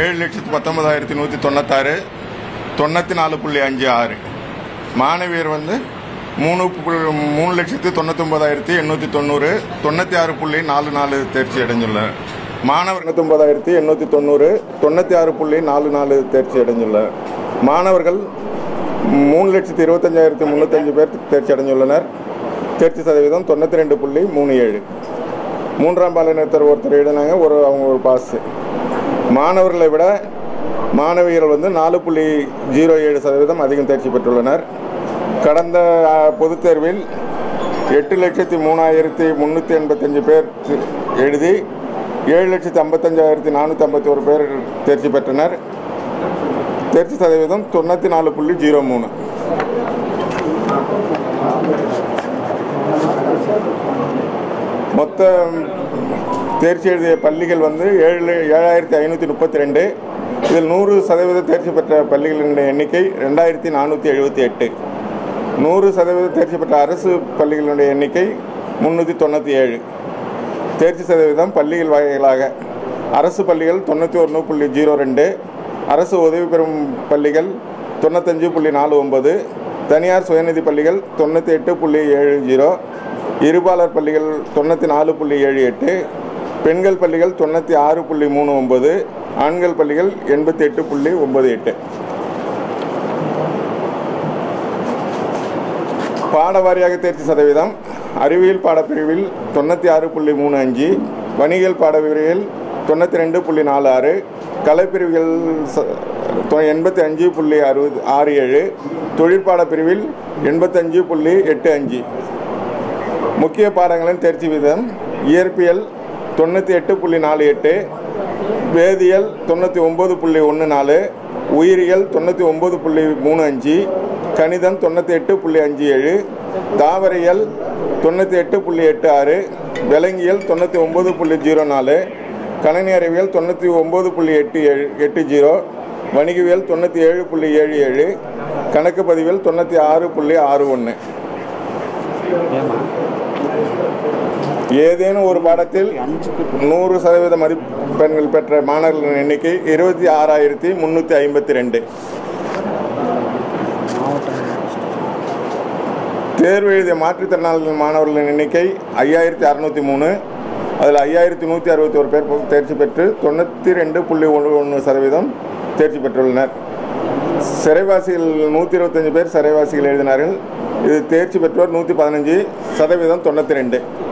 ஏழு லட்சத்து பத்தொன்பதாயிரத்தி நூற்றி தொண்ணூத்தாறு தொண்ணூற்றி நாலு புள்ளி அஞ்சு ஆறு மாணவியர் வந்து மூணு புள்ளி- மூணு லட்சத்து தொண்ணூத்தொம்பதாயிரத்தி எண்ணூற்றி தொண்ணூறு தொண்ணூற்றி ஆறு புள்ளி நாலு நாலு தேர்ச்சி அடைந்துள்ளனர் மாணவர் தொண்ணூத்தொம்பதாயிரத்தி எண்ணூற்றி தொண்ணூறு தொண்ணூற்றி ஆறு புள்ளி நாலு நாலு தேர்ச்சி அடைந்துள்ளனர் மாணவர்கள் மூணு லட்சத்து இருபத்தஞ்சாயிரத்தி முந்நூற்றஞ்சு பேர் தேர்ச்சி அடைந்துள்ளனர் தேர்ச்சி சதவீதம் தொண்ணூற்றி ரெண்டு புள்ளி மூணு ஏழு மூன்றாம் பாலினத்தர் ஒருத்தர் எழுதினாங்க ஒரு அவங்க ஒரு பாஸ் மாணவர்களை விட மாணவியர்கள் வந்து நாலு புள்ளி ஜீரோ ஏழு சதவீதம் அதிகம் தேர்ச்சி பெற்றுள்ளனர் கடந்த ஆ, பொதுத் தேர்வில் எட்டு லட்சத்தி மூணாயிரத்தி முந்நூற்றி எண்பத்தஞ்சு பேர் தி- எழுதி ஏழு லட்சத்தி ஐம்பத்தஞ்சாயிரத்தி நானூற்றி ஐம்பத்தி ஒரு பேர் தேர்ச்சி பெற்றனர் தேர்ச்சி சதவீதம் தொண்ணூற்றி நாலு புள்ளி ஜீரோ மூணு மொத்த தேர்ச்சி எழுதிய பள்ளிகள் வந்து ஏழு ஏழாயிரத்தி ஐநூற்றி முப்பத்தி ரெண்டு இதில் நூறு சதவீத தேர்ச்சி பெற்ற பள்ளிகளின் எண்ணிக்கை ரெண்டாயிரத்தி நானூற்றி எழுபத்தி எட்டு நூறு சதவீத தேர்ச்சி பெற்ற அரசு பள்ளிகளுடைய எண்ணிக்கை முந்நூற்றி தொண்ணூற்றி ஏழு தேர்ச்சி சதவீதம் பள்ளிகள் வகைகளாக அரசு பள்ளிகள் தொண்ணூற்றி ஒன்று புள்ளி ஜீரோ ரெண்டு அரசு உதவி பெறும் பள்ளிகள் தொண்ணூத்தஞ்சு புள்ளி நாலு ஒம்பது தனியார் சுயநிதி பள்ளிகள் தொண்ணூற்றி எட்டு புள்ளி ஏழு ஜீரோ இருபாலர் பள்ளிகள் தொண்ணூற்றி நாலு புள்ளி ஏழு எட்டு பெண்கள் பள்ளிகள் தொண்ணூற்றி ஆறு புள்ளி மூணு ஒம்பது ஆண்கள் பள்ளிகள் எண்பத்தி எட்டு புள்ளி ஒம்பது எட்டு பாட வாரியாக தேர்ச்சி சதவீதம் அறிவியல் பாடப்பிரிவில் தொண்ணூற்றி ஆறு புள்ளி மூணு அஞ்சு வணிகல் பாடப்பிரிவில் தொண்ணூற்றி ரெண்டு புள்ளி நாலு ஆறு கலைப்பிரிவுகள் ச- தொ- எண்பத்தி அஞ்சு புள்ளி அறுபது ஆறு ஏழு தொழிற்பாட பிரிவில் எண்பத்தஞ்சு புள்ளி எட்டு அஞ்சு முக்கிய பாடங்களின் தேர்ச்சி வீதம் இயற்பியல் தொண்ணூற்றி எட்டு புள்ளி நாலு எட்டு வேதியியல் தொண்ணூற்றி ஒம்பது புள்ளி ஒன்று நாலு உயிரியல் தொண்ணூற்றி ஒம்பது புள்ளி மூணு அஞ்சு கணிதம் தொண்ணூற்றி எட்டு புள்ளி அஞ்சு ஏழு தாவரியல் தொண்ணூற்றி எட்டு புள்ளி எட்டு ஆறு விலங்கியல் தொண்ணூற்றி ஒம்பது புள்ளி ஜீரோ நாலு கணினி அறிவியல் தொண்ணூற்றி ஒம்பது புள்ளி எட்டு ஏழு எட்டு ஜீரோ வணிகவியல் தொண்ணூற்றி ஏழு புள்ளி ஏழு ஏழு கணக்கு பதிவியல் தொண்ணூற்றி ஆறு புள்ளி ஆறு ஒன்று ஏதேனும் ஒரு பாடத்தில் நூறு சதவீத மதிப்பெண்கள் பெற்ற மாணவர்களின் எண்ணிக்கை இருபத்தி ஆறாயிரத்தி முந்நூற்றி ஐம்பத்தி ரெண்டு தேர்வு எழுதிய மாற்றுத்திறனாளிகள் மாணவர்களின் எண்ணிக்கை ஐயாயிரத்தி அறநூற்றி மூணு அதில் ஐயாயிரத்தி நூற்றி அறுபத்தி ஒரு பேர் தேர்ச்சி பெற்று தொண்ணூற்றி ரெண்டு புள்ளி ஒன்று ஒன்று சதவீதம் தேர்ச்சி பெற்றுள்ளனர் சிறைவாசிகள் நூற்றி இருபத்தஞ்சு பேர் சிறைவாசிகள் எழுதினார்கள் இது தேர்ச்சி பெற்றோர் நூற்றி பதினஞ்சு சதவீதம் தொண்ணூற்றி ரெண்டு